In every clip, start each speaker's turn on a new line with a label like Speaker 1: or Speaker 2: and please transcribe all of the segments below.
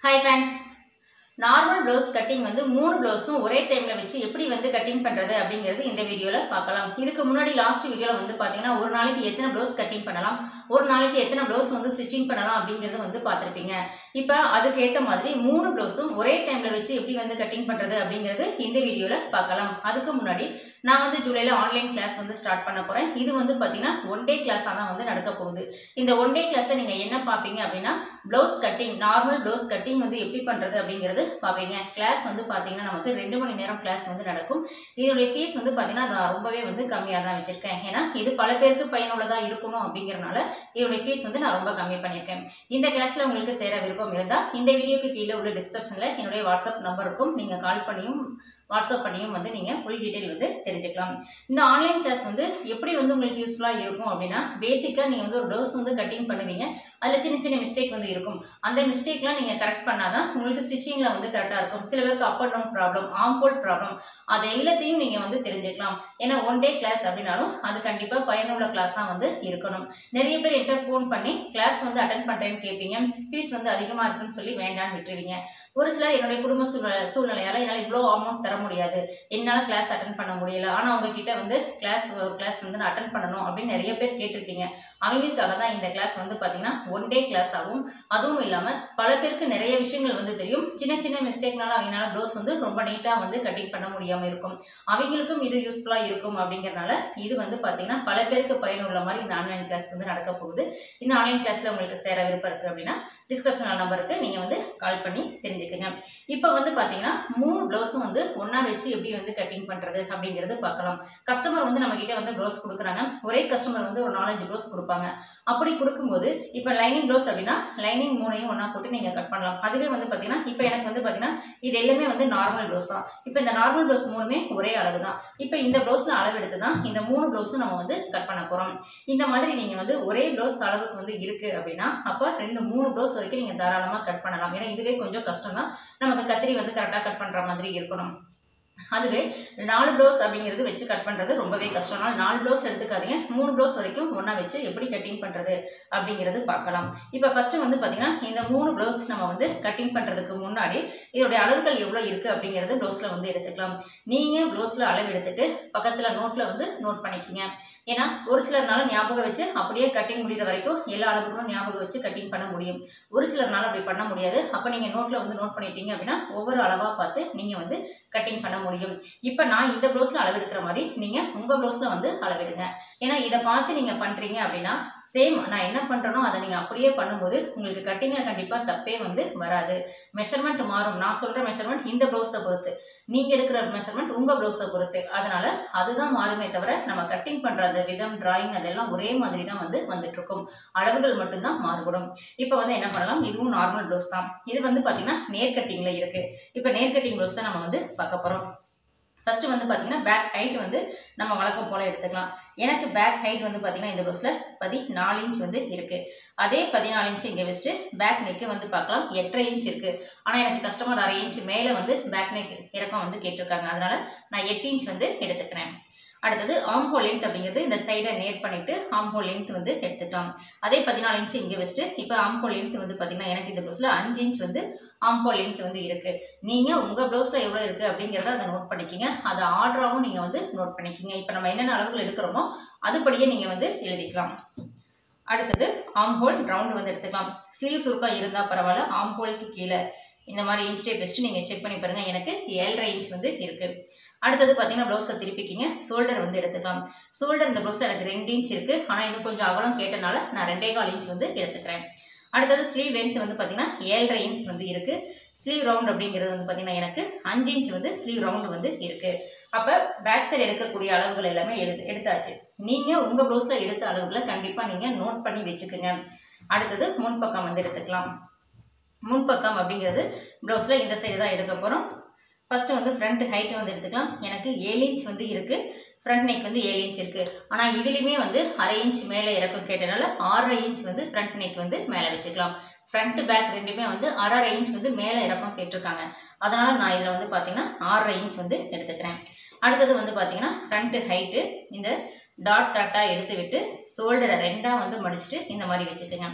Speaker 1: hi friends normal blouse cutting வந்து மூணு ப்ளவுஸும் ஒரே டைமில் வச்சு எப்படி வந்து கட்டிங் பண்ணுறது அப்படிங்கிறது இந்த வீடியோவில் பார்க்கலாம் இதுக்கு முன்னாடி லாஸ்ட் வீடியோவில் வந்து பார்த்தீங்கன்னா ஒரு நாளைக்கு எத்தனை ப்ளவுஸ் கட்டிங் பண்ணலாம் ஒரு நாளைக்கு எத்தனை ப்ளவுஸ் வந்து ஸ்டிச்சிங் பண்ணலாம் அப்படிங்கிறது வந்து பார்த்துருப்பீங்க இப்போ அதுக்கு ஏற்ற மாதிரி மூணு ப்ளவுஸும் ஒரே டைமில் வச்சு எப்படி வந்து கட்டிங் பண்ணுறது அப்படிங்கிறது இந்த வீடியோவில் பார்க்கலாம் அதுக்கு முன்னாடி நான் வந்து ஜூலையில் ஆன்லைன் கிளாஸ் வந்து ஸ்டார்ட் பண்ண போகிறேன் இது வந்து பார்த்தீங்கன்னா ஒன் டே கிளாஸாக தான் வந்து நடக்க போகுது இந்த ஒன் டே கிளாஸில் நீங்கள் என்ன பார்ப்பீங்க அப்படின்னா blouse cutting normal blouse cutting வந்து எப்படி பண்ணுறது அப்படிங்கிறது பார்ப்பீங்க கிளாஸ் வந்து பார்த்தீங்கன்னா நமக்கு ரெண்டு மணி நேரம் கிளாஸ் வந்து நடக்கும் இதனுடைய ஃபீஸ் வந்து பார்த்தீங்கன்னா நான் ரொம்பவே வந்து கம்மியாக தான் வச்சுருக்கேன் ஏன்னா இது பல பேருக்கு பயனுள்ளதாக இருக்கணும் அப்படிங்கிறனால இதனுடைய ஃபீஸ் வந்து நான் ரொம்ப கம்மி பண்ணியிருக்கேன் இந்த கிளாஸில் உங்களுக்கு சேர விருப்பம் இருந்தால் இந்த வீடியோக்கு கீழே உள்ள டிஸ்கிரிப்ஷனில் என்னுடைய வாட்ஸ்அப் நம்பர் இருக்கும் நீங்கள் கால் பண்ணியும் வாட்ஸ்அப் பண்ணியும் வந்து நீங்கள் ஃபுல் டீட்டெயில் வந்து தெரிஞ்சுக்கலாம் இந்த ஆன்லைன் கிளாஸ் வந்து எப்படி வந்து உங்களுக்கு யூஸ்ஃபுல்லாக இருக்கும் அப்படின்னா பேசிக்காக நீங்கள் வந்து ஒரு ப்ளவுஸ் வந்து கட்டிங் பண்ணுவீங்க அதில் சின்ன சின்ன மிஸ்டேக் வந்து இருக்கும் அந்த மிஸ்டேக்லாம் நீங்கள் கரெக்ட் பண்ணாதான் உங்களுக்கு ஸ்டிச்சிங்கில் வந்து கரெக்டாக இருக்கும் சில பேருக்கு அப் அண்ட் டவுன் ப்ராப்ளம் ஆம்போல் ப்ராப்ளம் அதை எல்லாத்தையும் நீங்கள் வந்து தெரிஞ்சுக்கலாம் ஏன்னா ஒன் டே கிளாஸ் அப்படின்னாலும் அது கண்டிப்பாக பயனுள்ள கிளாஸாக வந்து இருக்கணும் நிறைய பேர் என்கிட்ட ஃபோன் பண்ணி கிளாஸ் வந்து அட்டன் பண்ணுறேன்னு கேட்பீங்க ஃபீஸ் வந்து அதிகமாக இருக்குன்னு சொல்லி வேண்டான்னு விட்டுருவீங்க ஒரு சிலர் என்னுடைய குடும்ப சூழ்நிலை சூழ்நிலையால் என்னால் இவ்வளோ அமௌண்ட் தர முடியாது என்னால் கிளாஸ் அட்டன் பண்ண முடியல ஆனால் உங்ககிட்ட வந்து கிளாஸ் ஒரு கிளாஸ் வந்து நான் அட்டன் பண்ணணும் அப்படின்னு நிறைய பேர் கேட்டிருக்கீங்க அவங்களுக்காக தான் இந்த கிளாஸ் வந்து பார்த்தீங்கன்னா ஒன் டே கிளாஸ் ஆகும் அதுவும் இல்லாமல் பல பேருக்கு நிறைய விஷயங்கள் வந்து தெரியும் சின்ன சின்ன மிஸ்டேக்னால அவங்களால ப்ளவுஸ் வந்து ரொம்ப நீட்டாக வந்து கட்டிங் பண்ண முடியாமல் இருக்கும் அவங்களுக்கும் இது யூஸ்ஃபுல்லாக இருக்கும் அப்படிங்கிறனால இது வந்து பார்த்தீங்கன்னா பல பேருக்கு பயனுள்ள மாதிரி இந்த ஆன்லைன் கிளாஸ் வந்து நடக்க போகுது இந்த ஆன்லைன் கிளாஸில் உங்களுக்கு சேர விருப்பம் இருக்குது அப்படின்னா டிஸ்கிரிப்ஷன் நம்பருக்கு நீங்கள் வந்து கால் பண்ணி தெரிஞ்சுக்கோங்க இப்போ வந்து பார்த்தீங்கன்னா மூணு ப்ளவுஸும் வந்து ஒன்றா வச்சு எப்படி வந்து கட்டிங் பண்ணுறது அப்படிங்கிறது பார்க்கலாம் கஸ்டமர் வந்து நம்ம கிட்ட வந்து ப்ளவுஸ் கொடுக்குறாங்க ஒரே கஸ்டமர் வந்து ஒரு நாலஞ்சு ப்ளவுஸ் கொடுப்பாங்க அப்படி கொடுக்கும்போது இப்போ லைனிங் ப்ளவுஸ் அப்படின்னா லைனிங் மூணையும் ஒன்றா போட்டு நீங்கள் கட் பண்ணலாம் அதுவே வந்து பார்த்தீங்கன்னா இப்போ எனக்கு வந்து பார்த்தீங்கன்னா இது எல்லாமே வந்து நார்மல் ப்ளவுஸ் தான் இப்போ இந்த நார்மல் ப்ளவுஸ் மூணுமே ஒரே அளவு தான் இப்போ இந்த ப்ளவுஸில் அளவு எடுத்து தான் இந்த மூணு ப்ளவுஸும் நம்ம வந்து கட் பண்ண போகிறோம் இந்த மாதிரி நீங்கள் வந்து ஒரே ப்ளவுஸ் அளவுக்கு வந்து இருக்குது அப்படின்னா அப்போ ரெண்டு மூணு ப்ளவுஸ் வரைக்கும் நீங்கள் தாராளமாக கட் பண்ணலாம் ஏன்னா இதுவே கொஞ்சம் கஷ்டம் தான் நமக்கு கத்திரி வந்து கரெக்டாக கட் பண்ணுற மாதிரி இருக்கணும் அதுவே நாலு ப்ளவுஸ் அப்படிங்கிறது வச்சு கட் பண்ணுறது ரொம்பவே கஷ்டம் ஆனால் நாலு ப்ளவுஸ் எடுத்துக்காதீங்க மூணு ப்ளவுஸ் வரைக்கும் ஒன்றா வச்சு எப்படி கட்டிங் பண்ணுறது அப்படிங்கிறது பார்க்கலாம் இப்போ ஃபஸ்ட்டு வந்து பார்த்திங்கன்னா இந்த மூணு ப்ளவுஸ் நம்ம வந்து கட்டிங் பண்ணுறதுக்கு முன்னாடி இதோடைய அளவுகள் எவ்வளோ இருக்குது அப்படிங்கிறது ப்ளவுஸில் வந்து எடுத்துக்கலாம் நீங்கள் ப்ளவுஸில் அளவு எடுத்துகிட்டு பக்கத்தில் நோட்டில் வந்து நோட் பண்ணிக்கிங்க ஏன்னா ஒரு சிலர்னால ஞாபகம் வச்சு அப்படியே கட்டிங் முடிகிற வரைக்கும் எல்லா அளவுகளும் ஞாபகம் வச்சு கட்டிங் பண்ண முடியும் ஒரு சிலர்னால அப்படி பண்ண முடியாது அப்போ நீங்கள் நோட்டில் வந்து நோட் பண்ணிட்டீங்க அப்படின்னா ஒவ்வொரு அளவாக பார்த்து நீங்கள் வந்து கட்டிங் பண்ண முடியும் இப்போ நான் இந்த ப்ளவுஸில் அளவெடுக்கிற மாதிரி நீங்கள் உங்கள் ப்ளவுஸில் வந்து அளவெடுங்க ஏன்னா இதை பார்த்து நீங்கள் பண்ணுறீங்க அப்படின்னா சேம் நான் என்ன பண்ணுறனோ அதை நீங்கள் அப்படியே பண்ணும்போது உங்களுக்கு கட்டிங்கில் கண்டிப்பாக தப்பே வந்து வராது மெஷர்மெண்ட் மாறும் நான் சொல்கிற மெஷர்மெண்ட் இந்த ப்ளவுஸை பொறுத்து நீங்கள் எடுக்கிற மெஷர்மெண்ட் உங்கள் ப்ளவுஸை பொறுத்து அதனால் அதுதான் மாறுமே தவிர நம்ம கட்டிங் பண்ணுற அந்த விதம் டிராயிங் அதெல்லாம் ஒரே மாதிரி தான் வந்து வந்துட்டுருக்கும் அளவுகள் மட்டும்தான் மாறுபடும் இப்போ வந்து என்ன பண்ணலாம் இதுவும் நார்மல் ப்ளவுஸ் தான் இது வந்து பார்த்திங்கன்னா நேர் கட்டிங்கில் இருக்குது இப்போ நேர் கட்டிங் ப்ளவுஸ் தான் நம்ம வந்து பார்க்க போகிறோம் ஃபஸ்ட்டு வந்து பார்த்திங்கன்னா பேக் ஹைட் வந்து நம்ம வழக்கம் போல் எடுத்துக்கலாம் எனக்கு பேக் ஹைட் வந்து பார்த்திங்கன்னா இந்த ப்ளவுஸில் பதினாலு இன்ச் வந்து இருக்குது அதே பதினாலு இன்ச் இங்கே வச்சுட்டு பேக் நெக்கு வந்து பார்க்கலாம் எட்டரை இன்ச் இருக்குது ஆனால் எனக்கு கஸ்டமர் அரை இன்ச் மேலே வந்து பேக் நெக் இறக்கம் வந்து கேட்டிருக்காங்க அதனால் நான் எட்டு இன்ச் வந்து எடுத்துக்கிறேன் அடுத்தது ஆம்ஹோ லென்த் அப்படிங்கிறது இந்த சைடை நேர் பண்ணிவிட்டு ஆம்ஹோ லென்த் வந்து எடுத்துக்கலாம் அதே பதினாலு இன்ச்சு இங்கே வச்சுட்டு இப்போ ஆம்ஹோ லென்த் வந்து பார்த்திங்கன்னா எனக்கு இந்த ப்ளவுஸில் அஞ்சு இன்ச் வந்து ஆம்ஹோ லென்த் வந்து இருக்குது நீங்கள் உங்கள் ப்ளவுஸில் எவ்வளோ இருக்குது அப்படிங்கிறத அதை நோட் பண்ணிக்கிங்க அதை ஆர்டராகவும் நீங்கள் வந்து நோட் பண்ணிக்கிங்க இப்போ நம்ம என்னென்ன அளவுகள் எடுக்கிறோமோ அதுபடியே நீங்கள் வந்து எழுதிக்கலாம் அடுத்தது ஆம் ஹோல் ரவுண்டு வந்து எடுத்துக்கலாம் ஸ்லீவ் சுருக்கம் இருந்தால் பரவாயில்ல ஆம் ஹோலுக்கு கீழே இந்த மாதிரி இன்ச் டேப் வச்சுட்டு நீங்கள் செக் பண்ணி பாருங்கள் எனக்கு ஏழரை இன்ச் வந்து இருக்குது அடுத்தது பார்த்தீங்கன்னா ப்ளவுஸை திருப்பிக்கிங்க ஷோல்டர் வந்து எடுத்துக்கலாம் ஷோல்டர் இந்த ப்ளவுஸில் எனக்கு ரெண்டு இன்ச் இருக்குது ஆனால் இன்னும் கொஞ்சம் அகலம் கேட்டனால நான் ரெண்டே கால் இன்ச் வந்து எடுத்துக்கிறேன் அடுத்தது ஸ்லீவ் லென்த் வந்து பார்த்தீங்கன்னா ஏழரை இன்ச் வந்து இருக்குது ஸ்லீவ் ரவுண்ட் அப்படிங்கிறது வந்து பார்த்தீங்கன்னா எனக்கு அஞ்சு இன்ச் வந்து ஸ்லீவ் ரவுண்டு வந்து இருக்குது அப்போ பேக் சைடு எடுக்கக்கூடிய அளவுகள் எல்லாமே எடுத்து எடுத்தாச்சு நீங்கள் உங்கள் ப்ளவுஸில் எடுத்த அளவுகளை கண்டிப்பாக நீங்கள் நோட் பண்ணி வச்சுக்கோங்க அடுத்தது முன்பக்கம் வந்து எடுத்துக்கலாம் முன்பக்கம் அப்படிங்கிறது ப்ளவுஸில் இந்த சைடு தான் எடுக்க போகிறோம் ஃபஸ்ட்டு வந்து ஃப்ரண்ட் ஹைட்டு வந்து எடுத்துக்கலாம் எனக்கு ஏழு இன்ச் வந்து இருக்குது ஃப்ரண்ட் நெக் வந்து ஏழு இன்ச் இருக்குது ஆனால் இதுலேயுமே வந்து அரை இன்ச் மேலே இறக்கம் கேட்டனால ஆறரை இன்ச் வந்து ஃப்ரண்ட் நெக் வந்து மேலே வச்சுக்கலாம் ஃப்ரண்ட் பேக் ரெண்டுமே வந்து அரை இன்ச் வந்து மேலே இறக்கம் கேட்டிருக்காங்க அதனால் நான் இதில் வந்து பார்த்தீங்கன்னா ஆறரை இன்ச் வந்து எடுத்துக்கிறேன் அடுத்தது வந்து பார்த்தீங்கன்னா ஃப்ரண்ட் ஹைட்டு இந்த டாட் கரெக்டாக எடுத்து விட்டு ஷோல்டரை ரெண்டாக வந்து மடிச்சுட்டு இந்த மாதிரி வச்சுக்கோங்க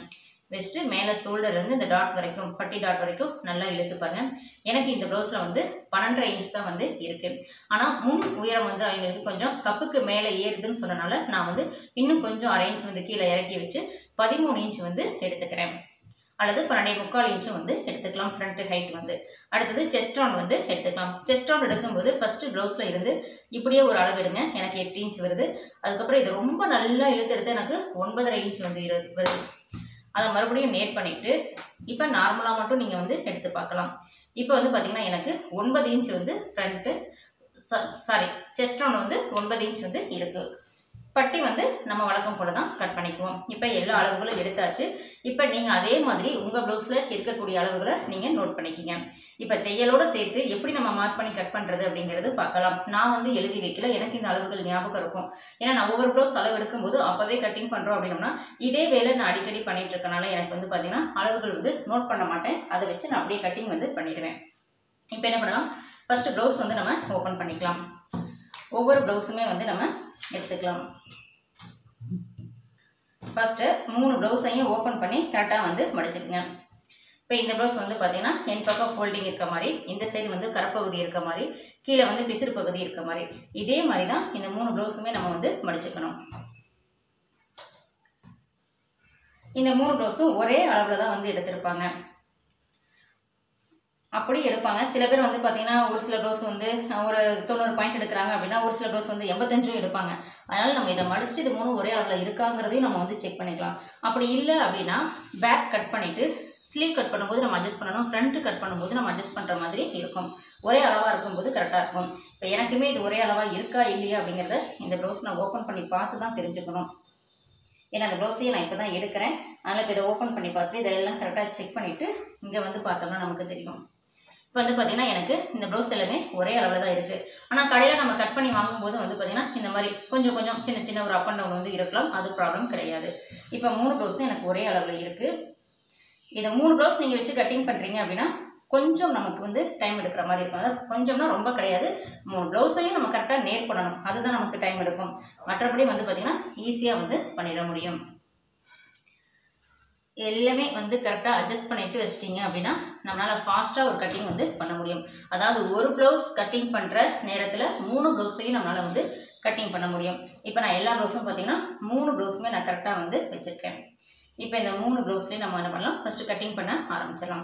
Speaker 1: வச்சுட்டு மேலே ஷோல்டர் இருந்து இந்த டாட் வரைக்கும் பட்டி டாட் வரைக்கும் நல்லா இழுத்து பாருங்க எனக்கு இந்த ப்ளவுஸில் வந்து பன்னெண்டரை இன்ச் தான் வந்து இருக்குது ஆனால் முன் உயரம் வந்து அவங்களுக்கு கொஞ்சம் கப்புக்கு மேலே ஏறுதுன்னு சொன்னனால நான் வந்து இன்னும் கொஞ்சம் அரை இன்ச் வந்து கீழே இறக்கி வச்சு பதிமூணு இன்ச் வந்து எடுத்துக்கிறேன் அல்லது பன்னெண்டே முக்கால் இன்ச்சும் வந்து எடுத்துக்கலாம் ஃப்ரண்ட் ஹைட் வந்து அடுத்தது செஸ்ட் ரவுண்ட் வந்து எடுத்துக்கலாம் செஸ்ட் ரவுண்ட் எடுக்கும்போது ஃபஸ்ட்டு ப்ளவுஸில் இருந்து இப்படியே ஒரு அளவு எடுங்க எனக்கு எட்டு இன்ச் வருது அதுக்கப்புறம் இதை ரொம்ப நல்லா இழுத்து எடுத்து எனக்கு ஒன்பதரை இன்ச் வந்து இரு- வருது அதை மறுபடியும் நேட் பண்ணிவிட்டு இப்போ நார்மலாக மட்டும் நீங்கள் வந்து எடுத்து பார்க்கலாம் இப்போ வந்து பார்த்தீங்கன்னா எனக்கு ஒன்பது இன்ச் வந்து ஃப்ரண்ட்டு சாரி செஸ்ட் ரவுண்ட் வந்து ஒன்பது இன்ச் வந்து இருக்குது பட்டி வந்து நம்ம வழக்கம் போல தான் கட் பண்ணிக்குவோம் இப்போ எல்லா அளவுகளும் எடுத்தாச்சு இப்போ நீங்கள் அதே மாதிரி உங்கள் ப்ளவுஸில் இருக்கக்கூடிய அளவுகளை நீங்கள் நோட் பண்ணிக்கிங்க இப்போ தையலோட சேர்த்து எப்படி நம்ம மார்க் பண்ணி கட் பண்ணுறது அப்படிங்கிறது பார்க்கலாம் நான் வந்து எழுதி வைக்கல எனக்கு இந்த அளவுகள் ஞாபகம் இருக்கும் ஏன்னா நான் ஒவ்வொரு ப்ளவுஸ் அளவு எடுக்கும்போது அப்போவே கட்டிங் பண்ணுறோம் அப்படின்னோம்னா இதே வேலை நான் அடிக்கடி பண்ணிட்டு இருக்கனால எனக்கு வந்து பார்த்தீங்கன்னா அளவுகள் வந்து நோட் பண்ண மாட்டேன் அதை வச்சு நான் அப்படியே கட்டிங் வந்து பண்ணிடுவேன் இப்போ என்ன பண்ணலாம் ஃபஸ்ட்டு ப்ளவுஸ் வந்து நம்ம ஓப்பன் பண்ணிக்கலாம் ஒவ்வொரு ப்ளவுஸுமே வந்து நம்ம எடுத்துக்கலாம் ஃபஸ்ட்டு மூணு ப்ளவுஸையும் ஓப்பன் பண்ணி கரெக்டாக வந்து மடிச்சுக்குங்க இப்போ இந்த ப்ளவுஸ் வந்து பார்த்தீங்கன்னா என் பக்கம் ஃபோல்டிங் இருக்க மாதிரி இந்த சைடு வந்து கரப்பகுதி இருக்க மாதிரி கீழே வந்து பிசிறு பகுதி இருக்க மாதிரி இதே மாதிரி தான் இந்த மூணு ப்ளவுஸுமே நம்ம வந்து மடிச்சுக்கணும் இந்த மூணு ப்ளவுஸும் ஒரே அளவில் தான் வந்து எடுத்திருப்பாங்க அப்படி எடுப்பாங்க சில பேர் வந்து பார்த்தீங்கன்னா ஒரு சில ப்ளவுஸ் வந்து ஒரு தொண்ணூறு பாயிண்ட் எடுக்கிறாங்க அப்படின்னா ஒரு சில ப்ளவுஸ் வந்து எண்பத்தஞ்சும் எடுப்பாங்க அதனால் நம்ம இதை மடிச்சுட்டு இது மூணு ஒரே அளவில் இருக்காங்கிறதையும் நம்ம வந்து செக் பண்ணிக்கலாம் அப்படி இல்லை அப்படின்னா பேக் கட் பண்ணிவிட்டு ஸ்லீவ் கட் பண்ணும்போது நம்ம அட்ஜஸ்ட் பண்ணணும் ஃப்ரண்ட் கட் பண்ணும்போது நம்ம அட்ஜஸ்ட் பண்ணுற மாதிரி இருக்கும் ஒரே அளவாக இருக்கும்போது கரெக்டாக இருக்கும் இப்போ எனக்குமே இது ஒரே அளவாக இருக்கா இல்லையா அப்படிங்கிறத இந்த ப்ளவுஸ் நான் ஓப்பன் பண்ணி பார்த்து தான் தெரிஞ்சுக்கணும் ஏன்னா அந்த ப்ளவுஸையும் நான் இப்போ தான் எடுக்கிறேன் அதனால் இப்போ இதை ஓப்பன் பண்ணி பார்த்துட்டு இதெல்லாம் கரெக்டாக செக் பண்ணிவிட்டு இங்கே வந்து பார்த்தோம்னா நமக்கு தெரியும் இப்போ வந்து பார்த்தீங்கன்னா எனக்கு இந்த ப்ளவுஸ் எல்லாமே ஒரே அளவில் தான் இருக்குது ஆனால் கடையில் நம்ம கட் பண்ணி வாங்கும்போது வந்து பார்த்தீங்கன்னா இந்த மாதிரி கொஞ்சம் கொஞ்சம் சின்ன சின்ன ஒரு அப் அண்ட் டவுன் வந்து இருக்கலாம் அது ப்ராப்ளம் கிடையாது இப்போ மூணு ப்ளவுஸும் எனக்கு ஒரே அளவில் இருக்குது இதை மூணு ப்ளவுஸ் நீங்கள் வச்சு கட்டிங் பண்ணுறீங்க அப்படின்னா கொஞ்சம் நமக்கு வந்து டைம் எடுக்கிற மாதிரி இருக்கும் அதாவது கொஞ்சம்னா ரொம்ப கிடையாது மூணு ப்ளவுஸையும் நம்ம கரெக்டாக நேர் பண்ணணும் அதுதான் நமக்கு டைம் எடுக்கும் மற்றபடி வந்து பார்த்திங்கன்னா ஈஸியாக வந்து பண்ணிட முடியும் எல்லாமே வந்து கரெக்டாக அட்ஜஸ்ட் பண்ணிட்டு வச்சிட்டிங்க அப்படின்னா நம்மளால் ஃபாஸ்ட்டாக ஒரு கட்டிங் வந்து பண்ண முடியும் அதாவது ஒரு ப்ளவுஸ் கட்டிங் பண்ணுற நேரத்தில் மூணு ப்ளவுஸையும் நம்மளால் வந்து கட்டிங் பண்ண முடியும் இப்போ நான் எல்லா ப்ளவுஸும் பார்த்தீங்கன்னா மூணு ப்ளவுஸுமே நான் கரெக்டாக வந்து வச்சுருக்கேன் இப்போ இந்த மூணு ப்ளவுஸ்லேயும் நம்ம என்ன பண்ணலாம் ஃபஸ்ட்டு கட்டிங் பண்ண ஆரம்பிச்சிடலாம்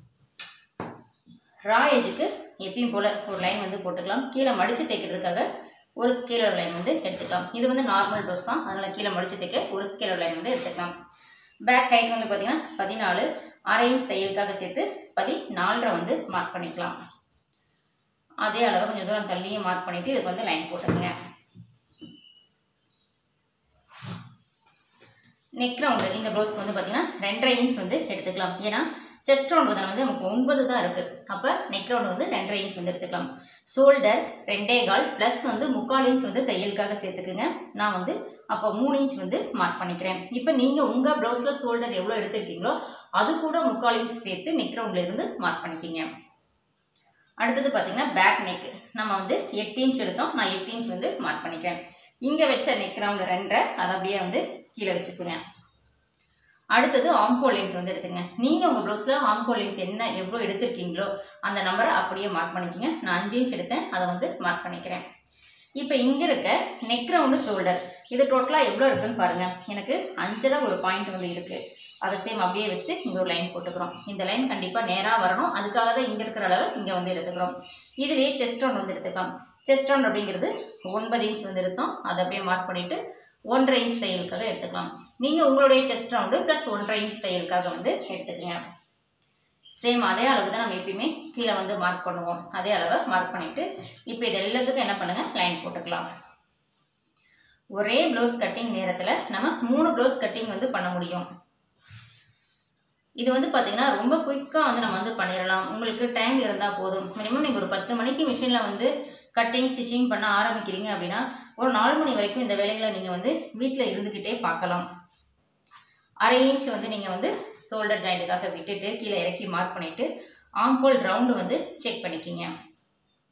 Speaker 1: ரா எஜுக்கு எப்பயும் போல் ஒரு லைன் வந்து போட்டுக்கலாம் கீழே மடித்து தைக்கிறதுக்காக ஒரு ஸ்கேலர் லைன் வந்து எடுத்துக்கலாம் இது வந்து நார்மல் ப்ளவுஸ் தான் அதனால் கீழே மடித்து தைக்க ஒரு ஸ்கேலர் லைன் வந்து எடுத்துக்கலாம் பேக் ஹைட் வந்து பார்த்தீங்கன்னா பதினாலு அரை இன்ச் தையலுக்காக சேர்த்து பதினாலரை வந்து மார்க் பண்ணிக்கலாம் அதே அளவு கொஞ்சம் தூரம் தள்ளியே மார்க் பண்ணிவிட்டு இதுக்கு வந்து லைன் போட்டுருங்க நெக் ரவுண்டு இந்த ப்ளவுஸ்க்கு வந்து பார்த்தீங்கன்னா ரெண்டரை இன்ச் வந்து எடுத்துக்கலாம் ஏன்னா செஸ்ட் ரவுண்ட் வந்து வந்து நமக்கு ஒன்பது தான் இருக்குது அப்போ நெக் ரவுண்ட் வந்து ரெண்டரை இன்ச் வந்து எடுத்துக்கலாம் ஷோல்டர் ரெண்டே கால் ப்ளஸ் வந்து முக்கால் இன்ச் வந்து தையலுக்காக சேர்த்துக்குங்க நான் வந்து அப்போ மூணு இன்ச் வந்து மார்க் பண்ணிக்கிறேன் இப்போ நீங்கள் உங்கள் ப்ளவுஸில் ஷோல்டர் எவ்வளோ எடுத்திருக்கீங்களோ அது கூட முக்கால் இன்ச் சேர்த்து நெக் ரவுண்டில் இருந்து மார்க் பண்ணிக்கிங்க அடுத்தது பார்த்தீங்கன்னா பேக் நெக் நம்ம வந்து எட்டு இன்ச் எடுத்தோம் நான் எட்டு இன்ச் வந்து மார்க் பண்ணிக்கிறேன் இங்கே வச்ச நெக் ரவுண்டு ரெண்டரை அதை அப்படியே வந்து கீழே வச்சுக்குங்க அடுத்தது ஆம்கோ லென்த் வந்து எடுத்துங்க நீங்கள் உங்கள் ப்ளவுஸில் ஆம்கோ லென்த் என்ன எவ்வளோ எடுத்திருக்கீங்களோ அந்த நம்பரை அப்படியே மார்க் பண்ணிக்கங்க நான் அஞ்சு இன்ச் எடுத்தேன் அதை வந்து மார்க் பண்ணிக்கிறேன் இப்போ இங்கே இருக்க நெக் ரவுண்டு ஷோல்டர் இது டோட்டலாக எவ்வளோ இருக்குன்னு பாருங்கள் எனக்கு அஞ்சரை ஒரு பாயிண்ட் வந்து இருக்குது அதை சேம் அப்படியே வச்சுட்டு இங்கே ஒரு லைன் போட்டுக்கிறோம் இந்த லைன் கண்டிப்பாக நேராக வரணும் அதுக்காக தான் இங்கே இருக்கிற அளவு இங்கே வந்து எடுத்துக்கிறோம் இதுலேயே செஸ்ட் ரவுண்ட் வந்து எடுத்துக்கலாம் செஸ்ட் ரவுண்ட் அப்படிங்கிறது ஒன்பது இன்ச் வந்து எடுத்தோம் அதை அப்படியே மார்க் பண்ணிவிட்டு ஒன்றரை இன்ச் தையலுக்காக எடுத்துக்கலாம் நீங்கள் உங்களுடைய செஸ்ட் ரவுண்டு ப்ளஸ் ஒன்றரை இன்ச் தையலுக்காக வந்து எடுத்துக்கங்க சேம் அதே அளவு தான் நம்ம எப்பயுமே கீழே வந்து மார்க் பண்ணுவோம் அதே அளவை மார்க் பண்ணிவிட்டு இப்போ இது எல்லாத்துக்கும் என்ன பண்ணுங்கள் லைன் போட்டுக்கலாம் ஒரே ப்ளவுஸ் கட்டிங் நேரத்தில் நம்ம மூணு ப்ளவுஸ் கட்டிங் வந்து பண்ண முடியும் இது வந்து பார்த்தீங்கன்னா ரொம்ப குயிக்காக வந்து நம்ம வந்து பண்ணிடலாம் உங்களுக்கு டைம் இருந்தால் போதும் மினிமம் நீங்கள் ஒரு பத்து மணிக்கு மிஷினில் வந்து கட்டிங் ஸ்டிச்சிங் பண்ண ஆரம்பிக்கிறீங்க அப்படின்னா ஒரு நாலு மணி வரைக்கும் இந்த வேலைகளை நீங்கள் வந்து வீட்டில் இருந்துக்கிட்டே பார்க்கலாம் அரை இன்ச் வந்து நீங்கள் வந்து ஷோல்டர் ஜாயிண்ட்டுக்காக விட்டுட்டு கீழே இறக்கி மார்க் பண்ணிவிட்டு ஆம்போல் ரவுண்டு வந்து செக் பண்ணிக்கிங்க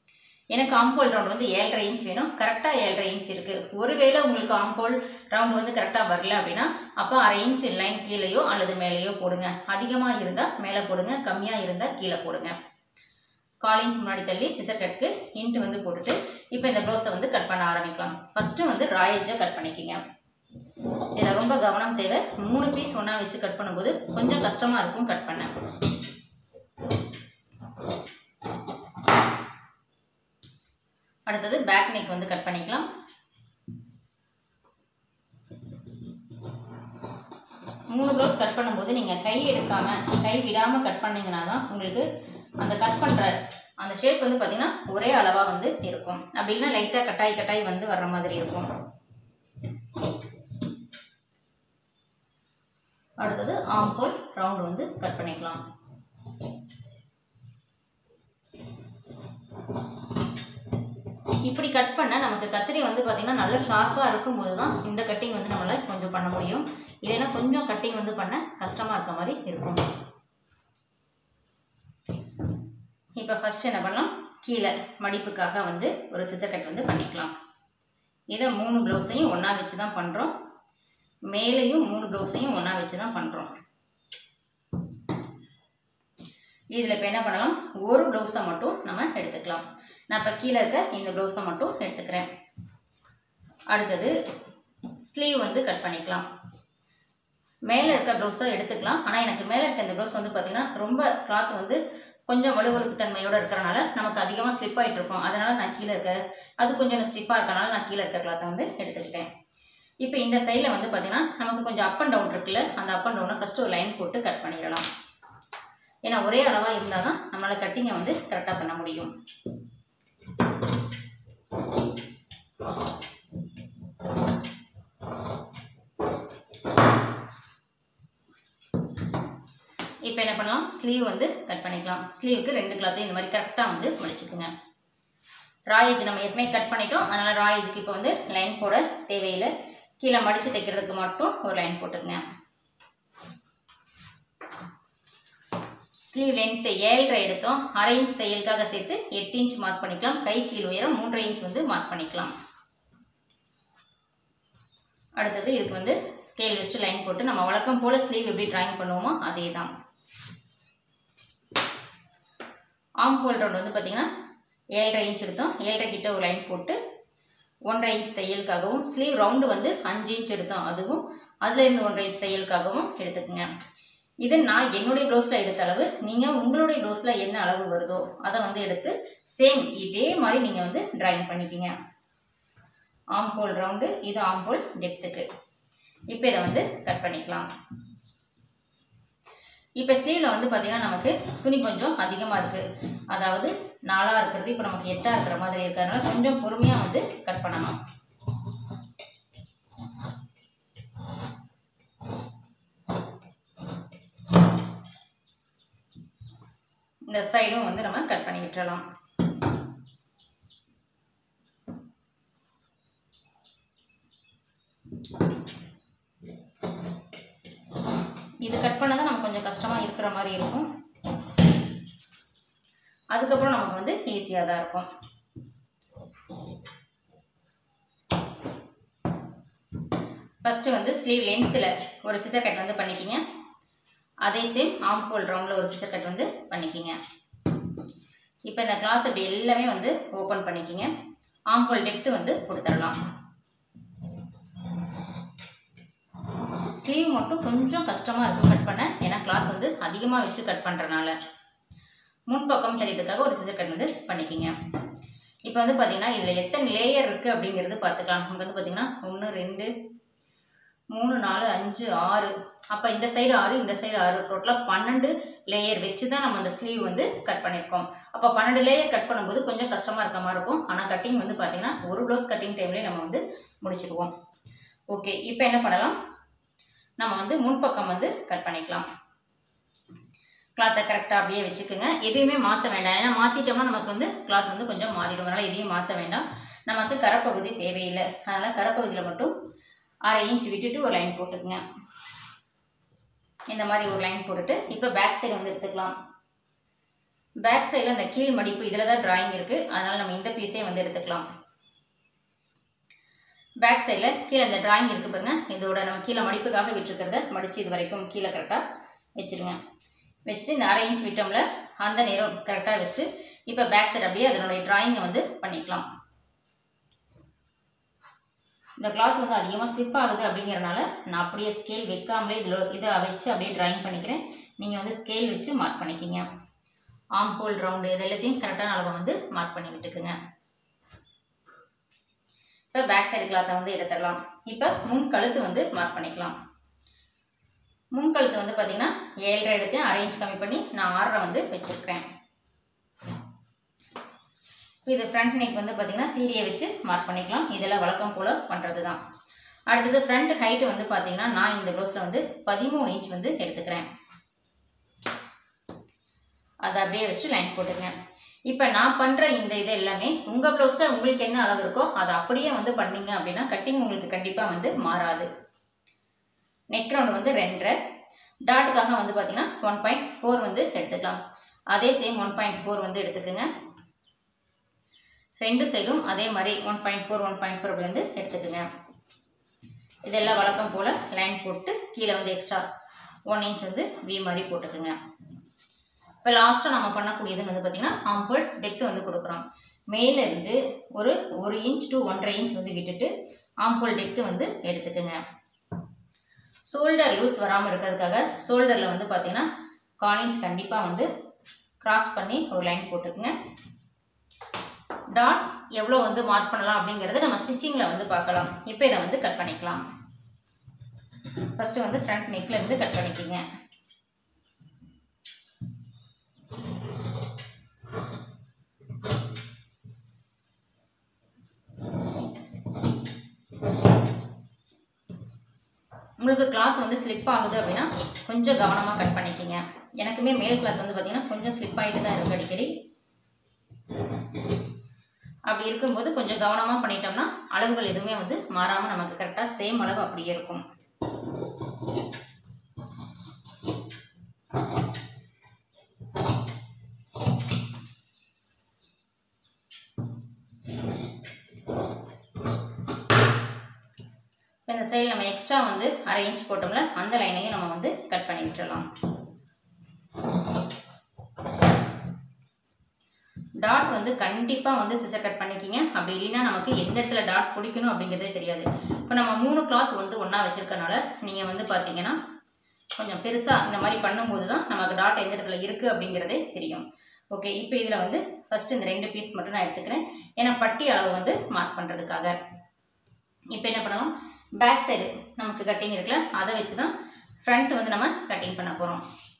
Speaker 1: எனக்கு ஆம்போல் ரவுண்ட் வந்து ஏழரை இன்ச் வேணும் கரெக்டாக ஏழரை இன்ச் இருக்குது ஒருவேளை உங்களுக்கு ஆம்போல் ரவுண்ட் வந்து கரெக்டாக வரல அப்படின்னா அப்போ அரை இன்ச் லைன் கீழேயோ அல்லது மேலேயோ போடுங்க அதிகமாக இருந்தால் மேலே போடுங்க கம்மியாக இருந்தால் கீழே போடுங்க கால் இன்ச் முன்னாடி தள்ளி சிசர் கட்டுக்கு இன்ட்டு வந்து போட்டுட்டு இப்போ இந்த ப்ளவுஸை வந்து கட் பண்ண ஆரம்பிக்கலாம் ஃபஸ்ட்டு வந்து ராயேஜை கட் பண்ணிக்கிங்க இதில் ரொம்ப கவனம் தேவை மூணு பீஸ் ஒன்றா வச்சு கட் பண்ணும்போது கொஞ்சம் கஷ்டமாக இருக்கும் கட் பண்ண அடுத்தது பேக் நெக் வந்து கட் பண்ணிக்கலாம் மூணு ப்ளவுஸ் கட் பண்ணும்போது நீங்கள் கை எடுக்காமல் கை விடாமல் கட் பண்ணிங்கன்னா தான் உங்களுக்கு அந்த கட் பண்ணுற அந்த ஷேப் வந்து பார்த்திங்கன்னா ஒரே அளவாக வந்து இருக்கும் அப்படி இல்லைன்னா லைட்டாக கட்டாய் கட்டாய் வந்து வர்ற மாதிரி இருக்கும் அடுத்தது ஆம்போல் ரவுண்ட் வந்து கட் பண்ணிக்கலாம் இப்படி கட் பண்ண நமக்கு கத்திரி வந்து பார்த்திங்கன்னா நல்ல ஷார்ப்பாக இருக்கும்போது தான் இந்த கட்டிங் வந்து நம்மளால் கொஞ்சம் பண்ண முடியும் இல்லைன்னா கொஞ்சம் கட்டிங் வந்து பண்ண கஷ்டமாக இருக்க மாதிரி இருக்கும் இப்போ ஃபஸ்ட் என்ன பண்ணலாம் கீழே மடிப்புக்காக வந்து ஒரு சிசர் கட் வந்து பண்ணிக்கலாம் இதை மூணு ப்ளவுஸையும் ஒன்றா வச்சு தான் பண்ணுறோம் மேலேயும் மூணு ப்ளவுஸையும் ஒன்றா வச்சு தான் பண்ணுறோம் இதில் இப்போ என்ன பண்ணலாம் ஒரு ப்ளவுஸை மட்டும் நம்ம எடுத்துக்கலாம் நான் இப்போ கீழே இருக்க இந்த ப்ளவுஸை மட்டும் எடுத்துக்கிறேன் அடுத்தது ஸ்லீவ் வந்து கட் பண்ணிக்கலாம் மேலே இருக்க ப்ளவுஸை எடுத்துக்கலாம் ஆனால் எனக்கு மேலே இருக்க இந்த ப்ளவுஸ் வந்து பார்த்திங்கன்னா ரொம்ப கிளாத் வந்து கொஞ்சம் வலுவழுப்பு தன்மையோடு இருக்கிறனால நமக்கு அதிகமாக ஸ்லிப் ஆகிட்டு இருக்கும் அதனால் நான் கீழே இருக்க அது கொஞ்சம் ஸ்டிஃபாக இருக்கனால நான் கீழே இருக்க கிளாத்தை வந்து எடுத்துக்கிட்டேன் இப்போ இந்த சைடில் வந்து பார்த்திங்கன்னா நமக்கு கொஞ்சம் அப் அண்ட் டவுன் இருக்குல்ல அந்த அப் அண்ட் டவுனை ஃபஸ்ட்டு ஒரு லைன் போட்டு கட் பண்ணிடலாம் ஏன்னா ஒரே அளவாக இருந்தால் தான் நம்மளால் கட்டிங்கை வந்து கரெக்டாக பண்ண முடியும் இப்போ என்ன பண்ணலாம் ஸ்லீவ் வந்து கட் பண்ணிக்கலாம் ஸ்லீவுக்கு ரெண்டு கிளாத்தையும் இந்த மாதிரி கரெக்டாக வந்து முடிச்சுக்குங்க ராயேஜ் நம்ம ஏற்கனவே கட் பண்ணிட்டோம் அதனால் ராயேஜுக்கு இப்போ வந்து லைன் போட தேவையில்லை கீழே மடித்து தைக்கிறதுக்கு மட்டும் ஒரு லைன் போட்டுக்குங்க ஸ்லீவ் லென்த்து ஏழரை எடுத்தோம் அரை இன்ச் தையலுக்காக சேர்த்து எட்டு இன்ச் மார்க் பண்ணிக்கலாம் கை கீழ் உயரம் மூன்றரை இன்ச் வந்து மார்க் பண்ணிக்கலாம் அடுத்தது இதுக்கு வந்து ஸ்கேல் வச்சுட்டு லைன் போட்டு நம்ம வழக்கம் போல் ஸ்லீவ் எப்படி ட்ராயிங் பண்ணுவோமோ அதே தான் ஆம் ஹோல் ரவுண்ட் வந்து பார்த்திங்கன்னா ஏழரை இன்ச் எடுத்தோம் ஏழரை கிட்ட ஒரு லைன் போட்டு ஒன்றரை இன்ச் தையலுக்காகவும் ஸ்லீவ் ரவுண்டு வந்து அஞ்சு இன்ச் எடுத்தோம் அதுவும் அதுலேருந்து ஒன்றரை இன்ச் தையலுக்காகவும் எடுத்துக்கோங்க இது நான் என்னுடைய ப்ளவுஸில் எடுத்த அளவு நீங்கள் உங்களுடைய ப்ளவுஸில் என்ன அளவு வருதோ அதை வந்து எடுத்து சேம் இதே மாதிரி நீங்கள் வந்து ட்ராயிங் பண்ணிக்கிங்க ஆம்போல் ரவுண்டு இது ஆம்போல் டெப்த்துக்கு இப்போ இதை வந்து கட் பண்ணிக்கலாம் இப்போ ஸ்லீவில் வந்து பார்த்திங்கன்னா நமக்கு துணி கொஞ்சம் அதிகமாக இருக்குது அதாவது நாலாக இருக்கிறது இப்போ நமக்கு எட்டாக இருக்கிற மாதிரி இருக்கிறதுனால கொஞ்சம் பொறுமையாக வந்து கட் பண்ணணும் இந்த சைடும் வந்து நம்ம கட் பண்ணி விட்டுறலாம் இது கட் பண்ண தான் நமக்கு கொஞ்சம் கஷ்டமாக இருக்கிற மாதிரி இருக்கும் அதுக்கப்புறம் நமக்கு வந்து ஈஸியாக தான் இருக்கும் ஃபஸ்ட்டு வந்து ஸ்லீவ் லென்த்தில் ஒரு சிசர் கட் வந்து பண்ணிக்கிங்க அதே சேம் ஆம் ஹோல் ரவுண்டில் ஒரு சிசர் கட் வந்து பண்ணிக்கிங்க இப்போ இந்த கிளாத் இப்படி எல்லாமே வந்து ஓப்பன் பண்ணிக்கிங்க ஆம் ஹோல் டெப்த்து வந்து கொடுத்துடலாம் ஸ்லீவ் மட்டும் கொஞ்சம் கஷ்டமாக இருக்கும் கட் பண்ண ஏன்னா கிளாத் வந்து அதிகமாக வச்சு கட் பண்ணுறனால முன்பக்கம் தெரியறதுக்காக ஒரு சிசர் கட் வந்து பண்ணிக்கிங்க இப்போ வந்து பார்த்தீங்கன்னா இதில் எத்தனை லேயர் இருக்குது அப்படிங்கிறது பார்த்துக்கலாம் நமக்கு வந்து பார்த்தீங்கன்னா ஒன்று ரெண்டு மூணு நாலு அஞ்சு ஆறு அப்போ இந்த சைடு ஆறு இந்த சைடு ஆறு டோட்டலாக பன்னெண்டு லேயர் வச்சு தான் நம்ம அந்த ஸ்லீவ் வந்து கட் பண்ணியிருக்கோம் அப்போ பன்னெண்டு லேயர் கட் பண்ணும்போது கொஞ்சம் கஷ்டமாக இருக்க மாதிரி இருக்கும் ஆனால் கட்டிங் வந்து பார்த்தீங்கன்னா ஒரு ப்ளவுஸ் கட்டிங் டைம்லேயே நம்ம வந்து முடிச்சிடுவோம் ஓகே இப்போ என்ன பண்ணலாம் நம்ம வந்து முன்பக்கம் வந்து கட் பண்ணிக்கலாம் கிளாத்தை கரெக்டாக அப்படியே வச்சுக்கோங்க எதுவுமே மாற்ற வேண்டாம் ஏன்னா மாற்றிட்டோம்னா நமக்கு வந்து கிளாத் வந்து கொஞ்சம் மாறிடும் அதனால் எதையும் மாற்ற வேண்டாம் நமக்கு கரப்பகுதி தேவையில்லை அதனால் கரப்பகுதியில் மட்டும் அரை இன்ச் விட்டுட்டு ஒரு லைன் போட்டுக்குங்க இந்த மாதிரி ஒரு லைன் போட்டுட்டு இப்போ பேக் சைடு வந்து எடுத்துக்கலாம் பேக் சைடில் அந்த கீழ் மடிப்பு இதில் தான் டிராயிங் இருக்குது அதனால் நம்ம இந்த பீஸே வந்து எடுத்துக்கலாம் பேக் சைடில் கீழே இந்த டிராயிங் இருக்குது பாருங்க இதோட நம்ம கீழே மடிப்புக்காக விட்டுருக்கிறத மடித்து இது வரைக்கும் கீழே கரெக்டாக வச்சுருங்க வச்சுட்டு இந்த அரை இன்ச் விட்டோம்ல அந்த நேரம் கரெக்டாக வச்சுட்டு இப்போ பேக் சைடு அப்படியே அதனுடைய டிராயிங்கை வந்து பண்ணிக்கலாம் இந்த கிளாத் வந்து அதிகமாக ஸ்லிப் ஆகுது அப்படிங்கிறனால நான் அப்படியே ஸ்கேல் வைக்காமலே இதில் இதை வச்சு அப்படியே டிராயிங் பண்ணிக்கிறேன் நீங்கள் வந்து ஸ்கேல் வச்சு மார்க் பண்ணிக்கிங்க ஆம் ஹோல் ரவுண்டு இது எல்லாத்தையும் கரெக்டான அளவை வந்து மார்க் பண்ணி விட்டுக்குங்க இப்போ பேக் சைடு கிளாத்தை வந்து எடுத்துடலாம் இப்போ முன் கழுத்து வந்து மார்க் பண்ணிக்கலாம் முன் கழுத்து வந்து பார்த்தீங்கன்னா ஏழரை எடுத்து அரை இன்ச் கம்மி பண்ணி நான் ஆறரை வந்து வச்சுருக்கிறேன் இது ஃப்ரண்ட் நெக் வந்து பார்த்தீங்கன்னா சீடியை வச்சு மார்க் பண்ணிக்கலாம் இதெல்லாம் வழக்கம் போல் பண்ணுறது தான் அடுத்தது ஃப்ரண்ட் ஹைட்டு வந்து பார்த்தீங்கன்னா நான் இந்த ப்ளவுஸில் வந்து பதிமூணு இன்ச் வந்து எடுத்துக்கிறேன் அதை அப்படியே வச்சு லைன் போட்டுங்க இப்போ நான் பண்ணுற இந்த இது எல்லாமே உங்கள் ப்ளவுஸில் உங்களுக்கு என்ன அளவு இருக்கோ அதை அப்படியே வந்து பண்ணீங்க அப்படின்னா கட்டிங் உங்களுக்கு கண்டிப்பாக வந்து மாறாது நெக் ரவுண்டு வந்து ரெண்டரை டாட்டுக்காக வந்து பார்த்தீங்கன்னா ஒன் பாயிண்ட் ஃபோர் வந்து எடுத்துக்கலாம் அதே சேம் ஒன் பாயிண்ட் ஃபோர் வந்து எடுத்துக்கோங்க ரெண்டு சைடும் அதே மாதிரி one point four one point four அப்படி வந்து எடுத்துக்கோங்க இதெல்லாம் வழக்கம் போல் லைன் போட்டு கீழே வந்து எக்ஸ்ட்ரா ஒன் இன்ச் வந்து வி மாதிரி போட்டுக்குங்க இப்போ லாஸ்ட்டாக நம்ம பண்ணக்கூடியது வந்து பார்த்திங்கன்னா ஆம்பிள் டெப்த் வந்து கொடுக்குறோம் மேலேருந்து ஒரு ஒரு இன்ச் டு ஒன்றரை இன்ச் வந்து விட்டுட்டு ஆம்பிள் டெப்த்து வந்து எடுத்துக்கோங்க ஷோல்டர் லூஸ் வராமல் இருக்கிறதுக்காக ஷோல்டரில் வந்து பார்த்திங்கன்னா கால் இன்ச் கண்டிப்பாக வந்து கிராஸ் பண்ணி ஒரு லைன் போட்டுக்குங்க டாட் எவ்வளோ வந்து மார்க் பண்ணலாம் அப்படிங்கிறத நம்ம ஸ்டிச்சிங்கில் வந்து பார்க்கலாம் இப்போ இதை வந்து கட் பண்ணிக்கலாம் ஃபஸ்ட்டு வந்து ஃப்ரண்ட் நெக்கில் இருந்து கட் பண்ணிக்கிங்க உங்களுக்கு கிளாத் வந்து ஸ்லிப் ஆகுது அப்படின்னா கொஞ்சம் கவனமாக கட் பண்ணிக்கிங்க எனக்குமே மேல் கிளாத் வந்து பார்த்திங்கன்னா கொஞ்சம் ஸ்லிப் ஆகிட்டு தான் இருக்குது அடிக்கடி அப்படி இருக்கும்போது கொஞ்சம் கவனமாக பண்ணிட்டோம்னா அளவுகள் எதுவுமே வந்து மாறாமல் நமக்கு கரெக்டாக சேம் அளவு அப்படியே இருக்கும் இப்போ இந்த சைடில் நம்ம எக்ஸ்ட்ரா வந்து அரை இன்ச் போட்டோம்ல அந்த லைனையும் நம்ம வந்து கட் பண்ணி விட்டுறலாம் டாட் வந்து கண்டிப்பாக வந்து சிசர் கட் பண்ணிக்கிங்க அப்படி இல்லைன்னா நமக்கு எந்த இடத்துல டாட் பிடிக்கணும் அப்படிங்கிறதே தெரியாது இப்போ நம்ம மூணு கிளாத் வந்து ஒன்றா வச்சுருக்கனால நீங்கள் வந்து பார்த்தீங்கன்னா கொஞ்சம் பெருசாக இந்த மாதிரி பண்ணும்போது தான் நமக்கு டாட் எந்த இடத்துல இருக்குது அப்படிங்கிறதே தெரியும் ஓகே இப்போ இதில் வந்து ஃபஸ்ட்டு இந்த ரெண்டு பீஸ் மட்டும் நான் எடுத்துக்கிறேன் ஏன்னா பட்டி அளவு வந்து மார்க் பண்ணுறதுக்காக இப்போ என்ன பண்ணலாம் பேக் சைடு நமக்கு கட்டிங் இருக்குல்ல அதை வச்சு தான் ஃப்ரண்ட் வந்து நம்ம கட்டிங் பண்ண போகிறோம்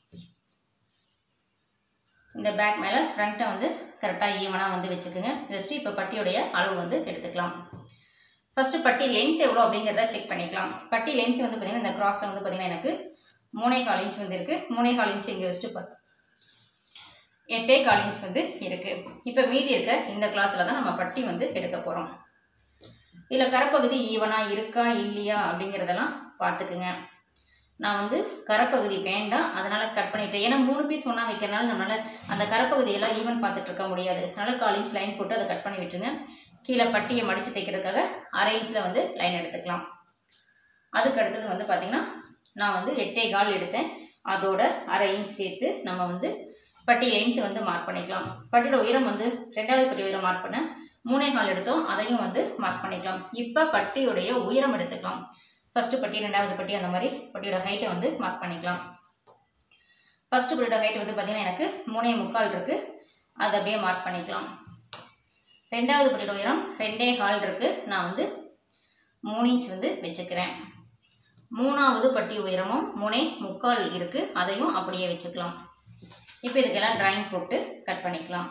Speaker 1: இந்த பேக் மேலே ஃப்ரண்ட்டை வந்து கரெக்டாக ஈவனாக வந்து வச்சுக்கோங்க ஜஸ்ட்டு இப்போ பட்டியோடைய அளவு வந்து எடுத்துக்கலாம் ஃபஸ்ட்டு பட்டி லென்த் எவ்வளோ அப்படிங்கிறத செக் பண்ணிக்கலாம் பட்டி லென்த் வந்து பார்த்திங்கன்னா இந்த கிராஸில் வந்து பார்த்திங்கன்னா எனக்கு மூணே கால் இன்ச் வந்து இருக்குது மூணே கால் இன்ச் இங்கே வச்சுட்டு பார்த்து எட்டே கால் இன்ச் வந்து இருக்குது இப்போ மீதி இருக்க இந்த கிளாத்தில் தான் நம்ம பட்டி வந்து எடுக்க போகிறோம் இதில் கரப்பகுதி ஈவனாக இருக்கா இல்லையா அப்படிங்கிறதெல்லாம் பார்த்துக்குங்க நான் வந்து கரப்பகுதி வேண்டாம் அதனால் கட் பண்ணிட்டேன் ஏன்னா மூணு பீஸ் ஒன்றா வைக்கிறனால நம்மளால் அந்த கரப்பகுதியெல்லாம் ஈவன் பார்த்துட்டு இருக்க முடியாது அதனால் கால் இன்ச் லைன் போட்டு அதை கட் பண்ணி விட்டுருங்க கீழே பட்டியை மடித்து தைக்கிறதுக்காக அரை இன்ச்சில் வந்து லைன் எடுத்துக்கலாம் அதுக்கு அடுத்தது வந்து பார்த்திங்கன்னா நான் வந்து எட்டே கால் எடுத்தேன் அதோட அரை இன்ச் சேர்த்து நம்ம வந்து பட்டி லென்த் வந்து மார்க் பண்ணிக்கலாம் பட்டியோட உயரம் வந்து ரெண்டாவது பட்டி உயரம் மார்க் பண்ண மூணே கால் எடுத்தோம் அதையும் வந்து மார்க் பண்ணிக்கலாம் இப்போ பட்டியுடைய உயரம் எடுத்துக்கலாம் ஃபஸ்ட்டு பட்டி ரெண்டாவது பட்டி அந்த மாதிரி பட்டியோட ஹைட்டை வந்து மார்க் பண்ணிக்கலாம் ஃபஸ்ட்டு பட்டியோட ஹைட் வந்து பார்த்திங்கன்னா எனக்கு மூணே முக்கால் இருக்குது அதை அப்படியே மார்க் பண்ணிக்கலாம் ரெண்டாவது பட்டியோட உயரம் ரெண்டே கால் இருக்குது நான் வந்து மூணு இன்ச் வந்து வச்சுக்கிறேன் மூணாவது பட்டி உயரமும் மூணே முக்கால் இருக்குது அதையும் அப்படியே வச்சுக்கலாம் இப்போ இதுக்கெல்லாம் ட்ராயிங் போட்டு கட் பண்ணிக்கலாம்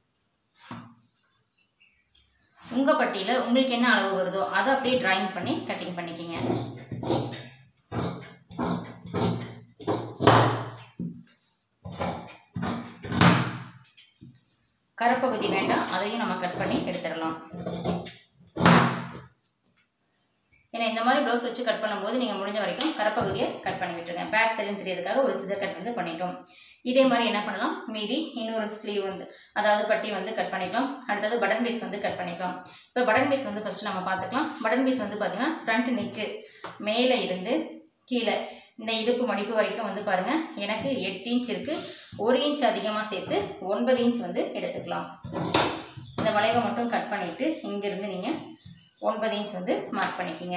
Speaker 1: உங்கள் பட்டியில் உங்களுக்கு என்ன அளவு வருதோ அதை அப்படியே ட்ராயிங் பண்ணி கட்டிங் பண்ணிக்கிங்க கரப்பகுதி வேண்டாம் அதையும் நம்ம கட் பண்ணி எடுத்துடலாம் ஏன்னா இந்த மாதிரி ப்ளவுஸ் வச்சு கட் பண்ணும்போது நீங்கள் முடிஞ்ச வரைக்கும் கரப்பகுதியை கட் பண்ணி விட்டுருங்க பேக் சைடுன்னு தெரியறதுக்காக ஒரு சிசர் கட் வந்து பண்ணிட்டோம் இதே மாதிரி என்ன பண்ணலாம் மீதி இன்னொரு ஸ்லீவ் வந்து அதாவது பட்டி வந்து கட் பண்ணிக்கலாம் அடுத்தது பட்டன் பீஸ் வந்து கட் பண்ணிக்கலாம் இப்போ பட்டன் பீஸ் வந்து ஃபஸ்ட்டு நம்ம பார்த்துக்கலாம் பட்டன் பீஸ் வந்து பார்த்தீங்கன்னா ஃப்ரண்ட் நெக்கு மேலே இருந்து கீழே இந்த இடுப்பு மடிப்பு வரைக்கும் வந்து பாருங்கள் எனக்கு எட்டு இன்ச் இருக்குது ஒரு இன்ச் அதிகமாக சேர்த்து ஒன்பது இன்ச் வந்து எடுத்துக்கலாம் இந்த வளைவை மட்டும் கட் பண்ணிவிட்டு இங்கேருந்து நீங்கள் ஒன்பது இன்ச் வந்து மார்க் பண்ணிக்கிங்க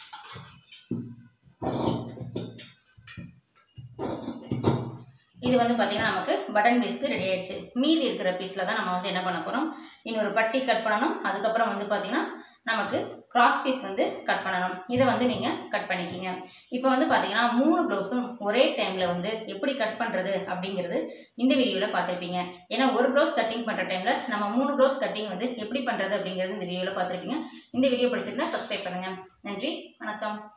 Speaker 1: இது வந்து பார்த்திங்கன்னா நமக்கு பட்டன் பீஸ்க்கு ரெடி ஆயிடுச்சு மீதி இருக்கிற பீஸில் தான் நம்ம வந்து என்ன பண்ண போகிறோம் இன்னொரு பட்டி கட் பண்ணணும் அதுக்கப்புறம் வந்து பார்த்திங்கன்னா நமக்கு கிராஸ் பீஸ் வந்து கட் பண்ணணும் இதை வந்து நீங்கள் கட் பண்ணிக்கிங்க இப்போ வந்து பார்த்தீங்கன்னா மூணு ப்ளவுஸும் ஒரே டைமில் வந்து எப்படி கட் பண்ணுறது அப்படிங்கிறது இந்த வீடியோவில் பார்த்துருப்பீங்க ஏன்னா ஒரு ப்ளவுஸ் கட்டிங் பண்ணுற டைமில் நம்ம மூணு ப்ளவுஸ் கட்டிங் வந்து எப்படி பண்ணுறது அப்படிங்கிறது இந்த வீடியோவில் பார்த்துருப்பீங்க இந்த வீடியோ பிடிச்சிருந்தா சப்ஸ்கிரைப் பண்ணுங்கள் நன்றி வணக்கம்